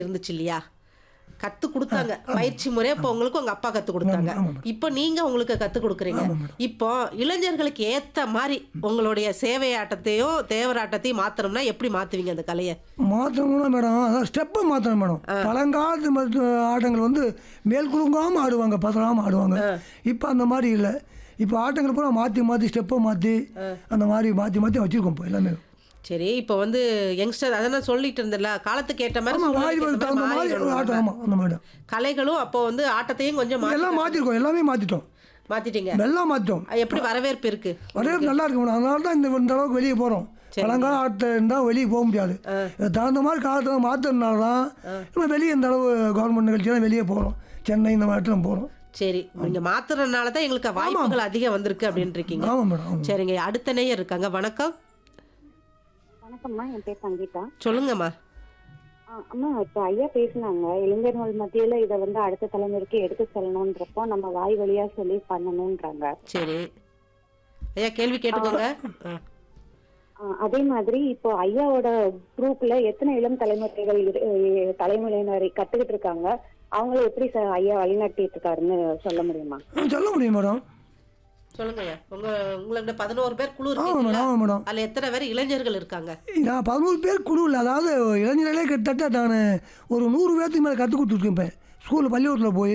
இருந்துச்சு இல்லையா கத்து கொடுத்தாங்க பயிற்சி முறையா இப்போ உங்களுக்கு உங்க அப்பா கத்து கொடுத்தாங்க இப்போ நீங்க உங்களுக்கு கத்து கொடுக்குறீங்க இப்போ இளைஞர்களுக்கு ஏத்த மாதிரி உங்களுடைய சேவையாட்டத்தையும் தேவராட்டத்தையும் மாத்தணும்னா எப்படி மாத்துவீங்க அந்த கலையை மாற்றணும்னா மேடம் அதான் ஸ்டெப்பை மாற்றணும் மேடம் பழங்காலத்து மருத்துவ ஆட்டங்கள் வந்து மேல் குலுங்காமல் ஆடுவாங்க பதறாமல் ஆடுவாங்க இப்போ அந்த மாதிரி இல்லை இப்போ ஆட்டங்கள் பூரா மாற்றி மாற்றி ஸ்டெப்பை மாற்றி அந்த மாதிரி மாற்றி மாற்றி வச்சுருக்கோம் இப்போ எல்லாமே சரி இப்போ வந்து யங்ஸ்டர் அதான் நான் சொல்லிட்டு இருந்தேன்ல காலத்துக்கு ஏற்ற மாதிரி ஆமாம் சூழ்நிலைக்கு வாய்ப்பு ஏத்த தகுந்த மாதிரி மாறிடணும் ஆட்டம் நம்ம. ஆமாம் அந்த மாதிரி தான். கலைகளும் அப்போ வந்து ஆட்டத்தையும் கொஞ்சம் மா- எல்லாம் மாற்றிருக்கோம் எல்லாமே மாற்றிட்டோம் மாத்திட்டீங்க எல்லாம் மாற்றிட்டோம் அது எப்படி வரவேற்பு இருக்கு வரவேற்பு நல்லா இருக்கு மேடம் அதனால தான் இந்த இந்த அளவுக்கு வெளியே போகிறோம் பழங்கால ஆட்டம் இருந்தால் வெளியே போக முடியாது இதுக்கு தகுந்த மாதிரி காலத்தில் மாற்றுறதுனால தான் நம்ம வெளியே இந்த அளவு கவர்மெண்ட் நிகழ்ச்சியெல்லாம் வெளியே போகிறோம் சென்னை இந்த மாதிரி இடத்துல போகிறோம் சரி நீங்க மாத்துறதுனால தான் எங்களுக்கு வாய்ப்புகள் அதிகம் வந்திருக்கு அப்படின்னு இருக்கீங்க ஆமாம் மேடம் ஆமாம் சரிங்க அடுத்த நேயர் இருக்காங்க வணக்கம் வணக்கம்மா என் பேர் சங்கீதா சொல்லுங்கம்மா ஆ, அம்மா இப்போ ஐயா பேசினாங்க இளைஞர்கள் மத்தியில இதை வந்து அடுத்த தலைமுறைக்கு எடுத்து செல்லணுன்றப்போ நம்ம வாய் வழியா சொல்லி பண்ணணுன்றாங்க சரி ஐயா கேள்வி கேட்டுக்கோங்க ஆ. ஆ, அதே மாதிரி இப்போ ஐயாவோட குரூப்ல எத்தனை இளம் தலைமுறைகள் இரு- எ- தலைமுறையினரை கத்துக்கிட்டு இருக்காங்க அவங்கள எப்படி சார் ஐயா வழிநடத்திட்டு இருக்காருன்னு சொல்ல முடியுமா ஆ, சொல்ல முடியும் மேடம் சொல்லுங்க ஐயா உங்க உங்களோட பதினோரு பேர் குழு ஆமாம் இருக்கீங்களா மேடம் ஆமாம் மேடம் அதுல எத்தனை பேர் இளைஞர்கள் இருக்காங்க நான் பதினோரு பேர் குழு இல்லை அதாவது இளைஞர்களே கிட்டத்தட்ட நான் ஒரு நூறு பேர்த்துக்கு மேலே கற்றுக் கொடுத்துருக்கேன் இப்போ ஸ்கூலில் பள்ளிக்கூடத்தில் போய்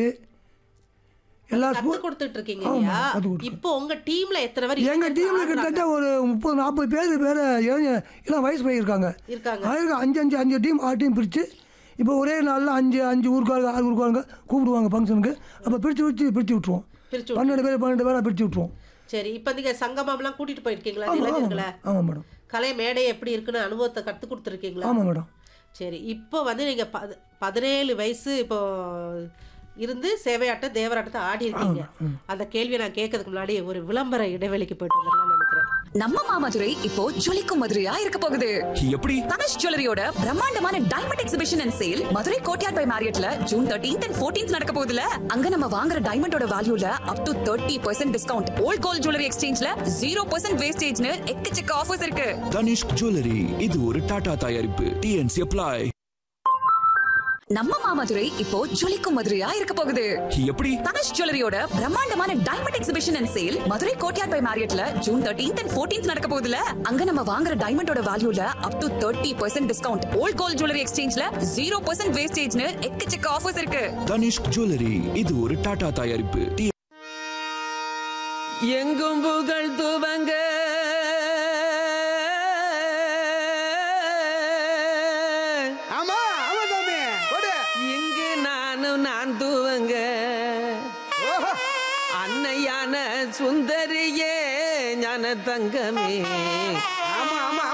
எல்லா கத்து ஸ்கூல் கொடுத்துட்டு இருக்கீங்க ஆமா, இல்லையா கத்து கொடுத்து. இப்போ உங்க டீம்ல எத்தனை பேர் எங்கள் இளைஞர்கள் டீமில் ஆடுறாங்க? கிட்டத்தட்ட ஒரு முப்பது நாற்பது பேர் பேர் இளைஞர் எல்லாம் வயசு பையன் இருக்காங்க இருக்காங்க அதுக்கு அஞ்சு அஞ்சு அஞ்சு டீம் ஆறு டீம் பிரித்து இப்போ ஒரே நாளில் அஞ்சு அஞ்சு ஊருக்காரங்க ஆறு ஊருக்காரங்க கூப்பிடுவாங்க ஃபங்க்ஷனுக்கு அப்போ பிரித்து வச்சு பிரித்து விட்ருவோம் பிரிச்சு விட்டு- பன்னெண்டு பேர் பன்னெண்டு பேராக பிரித்து விட்ருவோம் சரி இப்போ நீங்க சங்கமம்லாம் கூட்டிட்டு போயிருக்கீங்களா ஆமாம் ஆமாம் இளைஞர்களை ஆமாம் மேடம் கலை மேடை எப்படி இருக்குன்னு அனுபவத்தை கத்து கொடுத்துருக்கீங்களா ஆமாம் மேடம் சரி இப்போ வந்து நீங்க பத பதினேழு வயசு இப்போ இருந்து சேவையாட்ட தேவராட்டத்தை ஆடி இருக்கீங்க அந்த கேள்வியை நான் கேட்கறதுக்கு முன்னாடி ஒரு விளம்பர இடைவெளிக்கு போயிட்டு வந்துடலாம்னு நினைக்கிறேன் நம்ம மாமதுரை இப்போ ஜொலிக்கும் மதுரையா இருக்க போகுது எப்படி தனுஷ் ஜுவல்லரியோட பிரம்மாண்டமான diamond exhibition and sale Madurai Courtyard by மேரியட்ல ஜூன் தேர்ட்டீன்த் அண்ட் ஃபோர்டீன்த் நடக்க போகுதுல அங்க நம்ம வாங்குற டைமண்டோட வேல்யூல up to thirty percent discount old gold jewellery எக்ஸ்சேஞ்ச்ல ஜீரோ பர்சன்ட் வேஸ்டேஜ்னு எக்கச்சக்க ஆஃபர்ஸ் இருக்கு தனிஷ்க் ஜுவல்லரி இது ஒரு டாடா தயாரிப்பு டிஎன்சி அப்ளை நம்ம மாமதுரை இப்போ ஜொலிக்கும் மதுரையா இருக்க போகுது எப்படி தனுஷ் ஜுவல்லரியோட பிரம்மாண்டமான diamond exhibition and sale Madurai Courtyard by மேரியட்ல ஜூன் தேர்ட்டீன்த் அண்ட் ஃபோர்டீன்த் நடக்க போகுதுல அங்க நம்ம வாங்குற டைமண்டோட வேல்யூல up to thirty percent discount old gold jewellery எக்ஸ்சேஞ்ச்ல ஜீரோ பர்சன்ட் வேஸ்டேஜ்னு எக்கச்சக்க ஆஃபர்ஸ் இருக்கு தனிஷ்க் ஜுவல்லரி இது ஒரு டாடா தயாரிப்பு டி எங்கும் புகழ் துவங்க ஆமா ஆமா சாமி போடு இங்கு நானும் நான் துவங்க ஓஹோ. அன்னையான சுந்தரியே ஞான தங்கமே